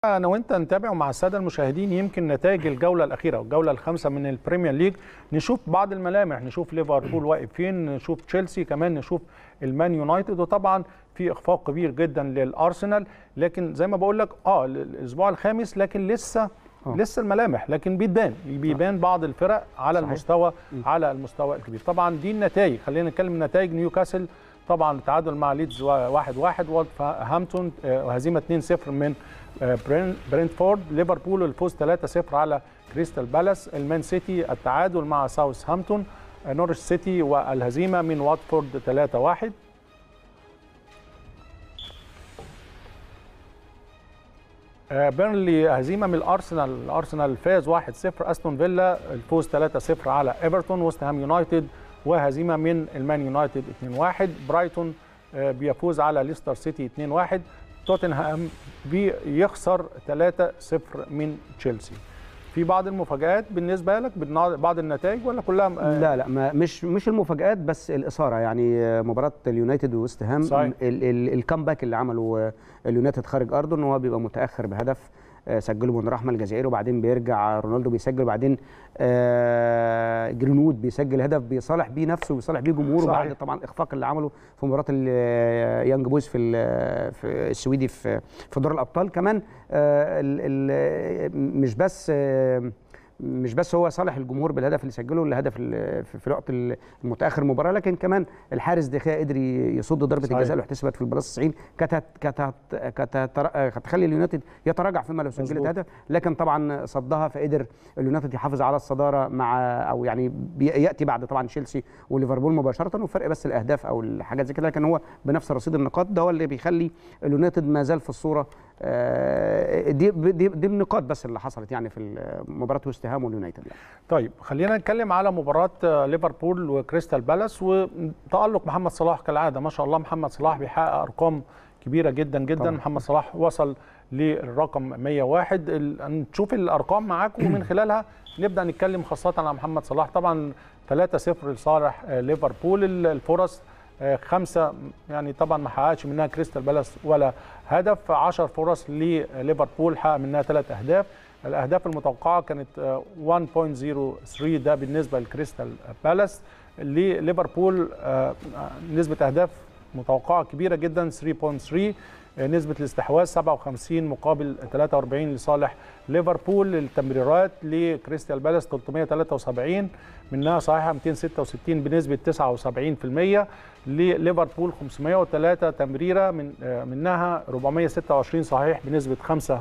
انا وانت نتابع مع الساده المشاهدين يمكن نتائج الجوله الاخيره والجوله الخامسه من البريمير ليج نشوف بعض الملامح نشوف ليفربول واقف فين نشوف تشيلسي كمان نشوف المان يونايتد وطبعا في اخفاق كبير جدا للارسنال لكن زي ما بقول لك اه الاسبوع الخامس لكن لسه أوه. لسه الملامح لكن بيبان بيبان بعض الفرق على صحيح. المستوى على المستوى الكبير طبعا دي النتائج خلينا نتكلم نتائج نيوكاسل طبعا تعادل مع ليدز 1 1 وولفهامبتون هزيمه 2 0 من برينتفورد ليفربول الفوز 3 0 على كريستال بالاس المان سيتي التعادل مع ساوث هامبتون نورث سيتي والهزيمه من واتفورد 3 1 بيرنلي هزيمه من الارسنال الارسنال فاز 1-0 استون فيلا الفوز 3-0 على ايفرتون وست هام يونايتد وهزيمه من المان يونايتد 2-1 برايتون بيفوز على ليستر سيتي 2-1 توتنهام بيخسر 3-0 من تشيلسي في بعض المفاجآت بالنسبه لك بعض النتائج ولا كلها لا لا ما مش مش المفاجآت بس الاثاره يعني مباراه اليونايتد وويست هام الكامباك اللي عمله اليونايتد خارج ارضه ان هو بيبقى متاخر بهدف سجله من رحمه الجزائري وبعدين بيرجع رونالدو بيسجل وبعدين جرينوود بيسجل هدف بيصالح بيه نفسه وبيصالح بيه جمهوره بعد طبعا الاخفاق اللي عمله في مباراه اليانج بويز في في السويدي في في دور الابطال كمان مش بس مش بس هو صالح الجمهور بالهدف اللي سجله الهدف في الوقت المتاخر المباراه لكن كمان الحارس دخيا قدر يصد ضربه الجزاء اللي احتسبت في البلاس 90 كانت كانت كانت هتخلي اليونايتد يتراجع فيما لو سجلت هدف لكن طبعا صدها فقدر اليونايتد يحافظ على الصداره مع او يعني ياتي بعد طبعا تشيلسي وليفربول مباشره وفرق بس الاهداف او الحاجات زي كده لكن هو بنفس رصيد النقاط ده هو اللي بيخلي اليونايتد ما زال في الصوره دي دي, دي النقاط بس اللي حصلت يعني في مباراه وست هام واليونايتد يعني. طيب خلينا نتكلم على مباراه ليفربول وكريستال بالاس وتالق محمد صلاح كالعاده ما شاء الله محمد صلاح بيحقق ارقام كبيره جدا جدا طبعا. محمد صلاح وصل للرقم 101 نشوف الارقام معاكم ومن خلالها نبدا نتكلم خاصه على محمد صلاح طبعا 3-0 لصالح ليفربول الفرص خمسه يعني طبعا ما حققش منها كريستال بالاس ولا هدف 10 فرص لليفربول حقق منها ثلاث اهداف الاهداف المتوقعه كانت 1.03 ده بالنسبه لكريستال بالاس لليفربول نسبه اهداف متوقعه كبيره جدا 3.3 نسبه الاستحواذ 57 مقابل 43 لصالح ليفربول التمريرات لكريستال بالاس 373 منها صحيحه 266 بنسبه 79% لليفربول 503 تمريره من منها 426 صحيح بنسبه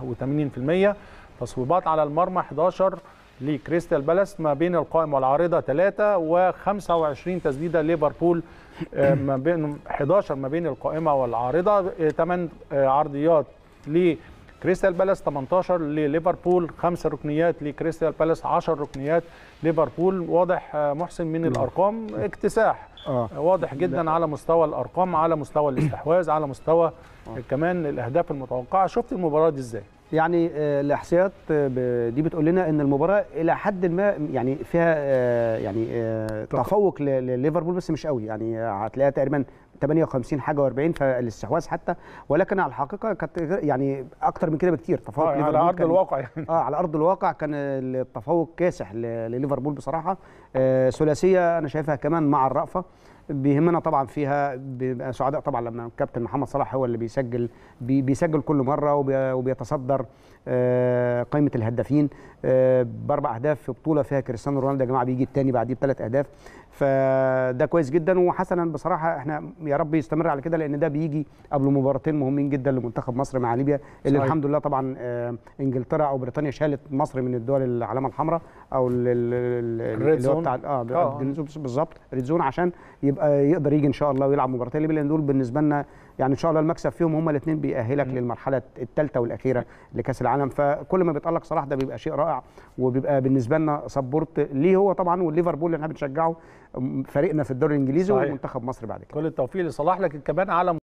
85% تصويبات على المرمى 11 لكريستال بالاس ما بين القائم والعارضه 3 و25 تسديده ليفربول ما بين 11 ما بين القائمه والعارضه 8 عرضيات لكريستال بالاس 18 لليفربول 5 ركنيات لكريستال بالاس 10 ركنيات ليفربول واضح محسن من الارقام اكتساح آه. واضح جدا لا. على مستوى الارقام على مستوى الاستحواذ على مستوى آه. كمان الاهداف المتوقعه شفت المباراه دي ازاي يعني الاحصائيات دي بتقول لنا ان المباراه الى حد ما يعني فيها يعني تفوق لليفربول بس مش قوي يعني هتلاقيها تقريبا 58 حاجه و40 فالاستحواذ حتى ولكن على الحقيقه كانت يعني اكتر من كده بكتير تفوق آه على ارض الواقع يعني اه على ارض الواقع كان التفوق كاسح لليفربول بصراحه آه ثلاثيه انا شايفها كمان مع الرأفه بيهمنا طبعا فيها بيبقى سعداء طبعا لما الكابتن محمد صلاح هو اللي بيسجل بي بيسجل كل مره وبيتصدر قائمه الهدافين باربع اهداف في بطوله فيها كريستيانو رونالدو يا جماعه بيجي الثاني بعديه بثلاث اهداف فده كويس جدا وحسنا بصراحه احنا يا رب يستمر على كده لان ده بيجي قبل مباراتين مهمين جدا لمنتخب مصر مع ليبيا اللي صحيح. الحمد لله طبعا انجلترا او بريطانيا شالت مصر من الدول العلامه الحمراء او اللي هو بتاع اه بالظبط ريد زون عشان يبقى يقدر يجي ان شاء الله ويلعب مباراتين ليبيا لان دول بالنسبه لنا يعني ان شاء الله المكسب فيهم هما الاثنين بيأهلك للمرحله الثالثه والاخيره لكاس العالم فكل ما بيتالق صلاح ده بيبقى شيء رائع وبيبقى بالنسبه لنا سبورت ليه هو طبعا والليفربول اللي احنا بنشجعه فريقنا في الدوري الانجليزي ومنتخب مصر بعد كده كل التوفيق لصلاح لكن كمان على